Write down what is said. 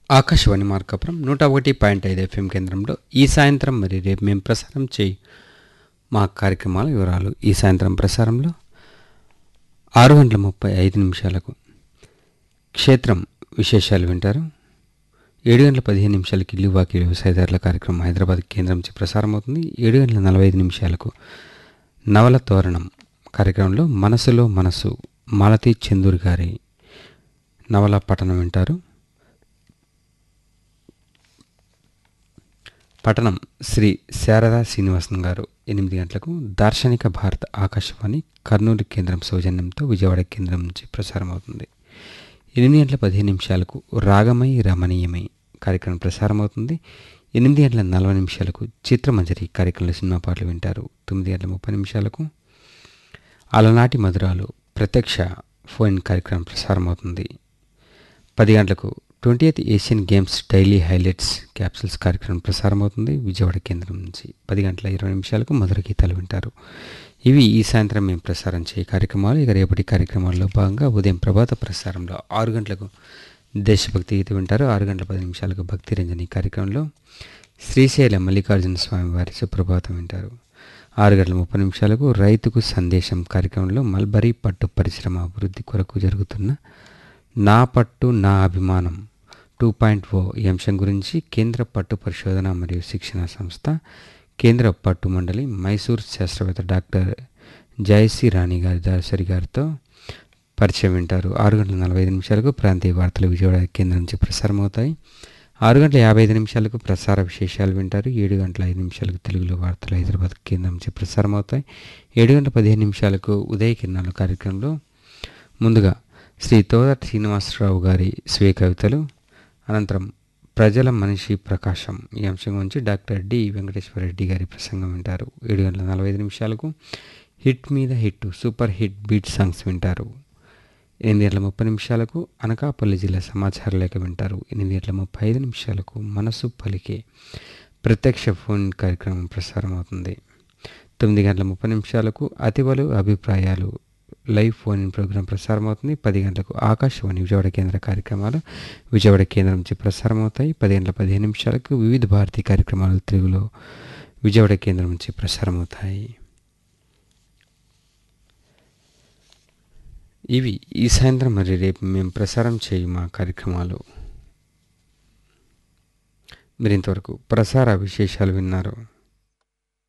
ఆకాశవాణి మార్కాపురం నూట ఒకటి పాయింట్ ఐదు ఎఫ్ఎం కేంద్రంలో ఈ సాయంత్రం మరి రేపు మేము ప్రసారం చేయి మా కార్యక్రమాల వివరాలు ఈ సాయంత్రం ప్రసారంలో ఆరు గంటల ముప్పై ఐదు నిమిషాలకు క్షేత్రం విశేషాలు వింటారు ఏడు గంటల పదిహేను నిమిషాలకి ఇల్లు వాకి వ్యవసాయదారుల కార్యక్రమం హైదరాబాద్ కేంద్రం నుంచి ప్రసారం అవుతుంది ఏడు గంటల నలభై ఐదు నిమిషాలకు నవల తోరణం కార్యక్రమంలో మనసులో మనసు మాలతీ చందూర్ గారి నవల పఠనం వింటారు పఠనం శ్రీ శారదా శ్రీనివాసన్ గారు ఎనిమిది గంటలకు దార్శనిక భారత ఆకాశవాణి కర్నూలు కేంద్రం సౌజన్యంతో విజయవాడ కేంద్రం నుంచి ప్రసారం అవుతుంది ఎనిమిది గంటల పదిహేను నిమిషాలకు రాగమై రమణీయమై కార్యక్రమం ప్రసారం అవుతుంది ఎనిమిది గంటల నలభై నిమిషాలకు చిత్రమంజరి కార్యక్రమంలో సినిమా పాటలు వింటారు తొమ్మిది గంటల ముప్పై నిమిషాలకు అలనాటి మధురాలు ప్రత్యక్ష ఫోన్ కార్యక్రమం ప్రసారం అవుతుంది పది గంటలకు twenty eighth Asian Games daily highlights capsules కార్యక్రమం ప్రసారం అవుతుంది విజయవాడ కేంద్రం నుంచి పది గంటల ఇరవై నిమిషాలకు మధుర గీతాలు వింటారు ఇవి ఈ సాయంత్రం మేము ప్రసారం చేయ కార్యక్రమాలు ఇక రేపటి కార్యక్రమాల్లో భాగంగా ఉదయం ప్రభాత ప్రసారంలో ఆరు గంటలకు దేశభక్తి గీత వింటారు ఆరు గంటల పది నిమిషాలకు భక్తి రంజని కార్యక్రమంలో శ్రీశైలం మల్లికార్జున స్వామి వారి సుప్రభాతం వింటారు ఆరు గంటల ముప్పై నిమిషాలకు రైతుకు సందేశం కార్యక్రమంలో మల్బరీ పట్టు పరిశ్రమ అభివృద్ధి కొరకు జరుగుతున్న నా పట్టు నా అభిమానం టూ పాయింట్ ఓ ఈ అంశం గురించి కేంద్ర పట్టు పరిశోధన మరియు శిక్షణ సంస్థ కేంద్ర పట్టు మండలి మైసూర్ శాస్త్రవేత్త డాక్టర్ జయశ్రీ రాణి గారి దాసరి గారితో పరిచయం వింటారు ఆరు గంటల నలభై ఐదు నిమిషాలకు ప్రాంతీయ వార్తలు విజయవాడ కేంద్రం నుంచి ప్రసారం అవుతాయి ఆరు గంటల యాభై ఐదు నిమిషాలకు ప్రసార విశేషాలు వింటారు ఏడు గంటల ఐదు నిమిషాలకు తెలుగులో వార్తలు హైదరాబాద్ కేంద్రం నుంచి ప్రసారం అవుతాయి ఏడు గంటల పదిహేను నిమిషాలకు ఉదయ కిరణాలు కార్యక్రమంలో ముందుగా శ్రీ తోదట్ శ్రీనివాసరావు గారి స్వీయ కవితలు అనంతరం ప్రజల మనిషి ప్రకాశం ఈ అంశం గురించి డాక్టర్ డి వెంకటేశ్వర రెడ్డి గారి ప్రసంగం వింటారు ఏడు గంటల నలభై ఐదు నిమిషాలకు హిట్ మీద hit super hit beat songs వింటారు ఎనిమిది గంటల ముప్పై నిమిషాలకు అనకాపల్లి జిల్లా సమాచార లేఖ వింటారు ఎనిమిది గంటల ముప్పై ఐదు నిమిషాలకు మనసు పలికే ప్రత్యక్ష ఫోన్ కార్యక్రమం ప్రసారం అవుతుంది తొమ్మిది గంటల ముప్పై నిమిషాలకు అతివలు అభిప్రాయాలు లైవ్ ఫోన్ ఇన్ ప్రోగ్రాం ప్రసారం అవుతుంది పది గంటలకు ఆకాశవాణి విజయవాడ కేంద్ర కార్యక్రమాలు విజయవాడ కేంద్రం నుంచి ప్రసారం అవుతాయి పది గంటల పదిహేను నిమిషాలకు వివిధ భారతీ కార్యక్రమాలు తెలుగులో విజయవాడ కేంద్రం నుంచి ప్రసారం అవుతాయి ఇవి ఈ సాయంత్రం మరి రేపు మేము ప్రసారం చేయు మా కార్యక్రమాలు మీరు ఇంతవరకు ప్రసార విశేషాలు విన్నారు